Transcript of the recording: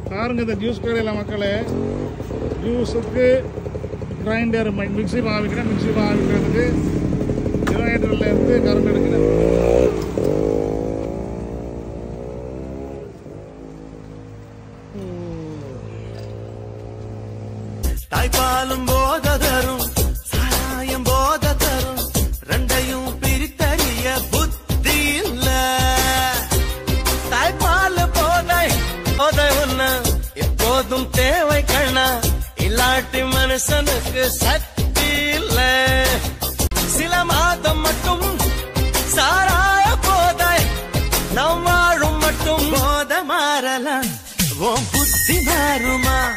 பாருங்க இந்த ஜூஸ் கடையில் மக்களே ஜூஸுக்கு கிரைண்டர் மிக்ஸி பாவிக்கிறேன் மிக்ஸி பாவிக்கிறதுக்கு ஜெனரேட்டரில் இருந்து கரண்ட் எடுக்கிறேன் தாய்ப்பாலும் போத தரும் சாராயம் போத தரும் ரெண்டையும் பிரித்தறிய புத்தி இல்ல தாய்ப்பால் போதை போதை ஒண்ணு எப்போதும் தேவை கண்ணா இல்லாட்டி மனுஷனுக்கு சக்தி இல்ல சில மாதம் மட்டும் சாராய போதை நம் வாழும் மட்டும் போத மாறலாம் உன் புத்தி மாறுமா